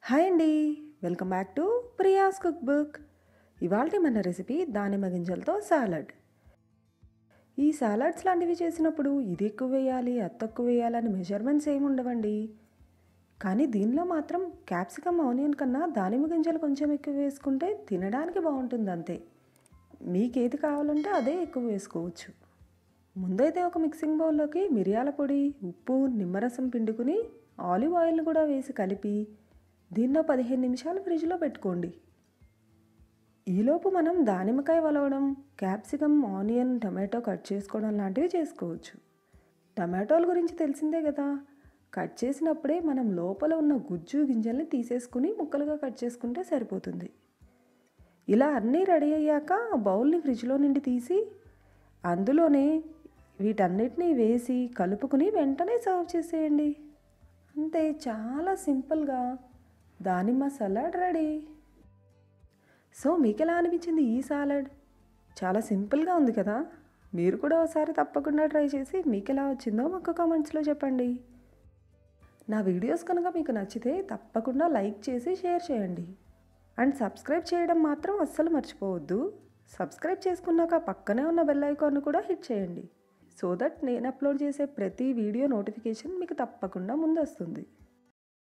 hi అండి welcome back to Priya's cookbook ఇవాళ మన రెసిపీ దానిమ్మ గింజలతో సాలడ్ ఈ సాలడ్స్ లాంటివి చేసినప్పుడు ఇది ఎక్కువ వేయాలి అది తక్కువ వేయాలని మెజర్మెంట్స్ ఏమి ఉండవండి కానీ దీనిలో మాత్రం క్యాప్సికమ్ ఆనియన్ కన్నా దానిమ్మ గింజలు కొంచెం ఎక్కువ వేసుకుంటే తినడానికి బాగుంటుంది అంతే మీకేది కావాలంటే అదే ఎక్కువ వేసుకోవచ్చు ముందైతే ఒక మిక్సింగ్ బౌల్లోకి మిరియాల పొడి ఉప్పు నిమ్మరసం పిండుకుని ఆలివ్ ఆయిల్ కూడా వేసి కలిపి దీన్నో పదిహేను నిమిషాలు ఫ్రిడ్జ్లో పెట్టుకోండి ఈలోపు మనం దానిమ్మకాయ వలవడం క్యాప్సికమ్ ఆనియన్ టమాటో కట్ చేసుకోవడం లాంటివి చేసుకోవచ్చు టమాటోల గురించి తెలిసిందే కదా కట్ చేసినప్పుడే మనం లోపల ఉన్న గుజ్జు గింజల్ని తీసేసుకుని ముక్కలుగా కట్ చేసుకుంటే సరిపోతుంది ఇలా అన్నీ రెడీ అయ్యాక బౌల్ని ఫ్రిడ్జ్లో నుండి తీసి అందులోనే వీటన్నిటినీ వేసి కలుపుకుని వెంటనే సర్వ్ చేసేయండి అంతే చాలా సింపుల్గా దానిమ్మ సలాడ్ రెడీ సో మీకు ఎలా అనిపించింది ఈ సాలడ్ చాలా సింపుల్గా ఉంది కదా మీరు కూడా ఒకసారి తప్పకుండా ట్రై చేసి మీకు ఎలా వచ్చిందో మాకు కామెంట్స్లో చెప్పండి నా వీడియోస్ కనుక మీకు నచ్చితే తప్పకుండా లైక్ చేసి షేర్ చేయండి అండ్ సబ్స్క్రైబ్ చేయడం మాత్రం అస్సలు మర్చిపోవద్దు సబ్స్క్రైబ్ చేసుకున్నాక పక్కనే ఉన్న బెల్ ఐకాన్ కూడా హిట్ చేయండి సో దట్ నేను అప్లోడ్ చేసే ప్రతి వీడియో నోటిఫికేషన్ మీకు తప్పకుండా ముందు వస్తుంది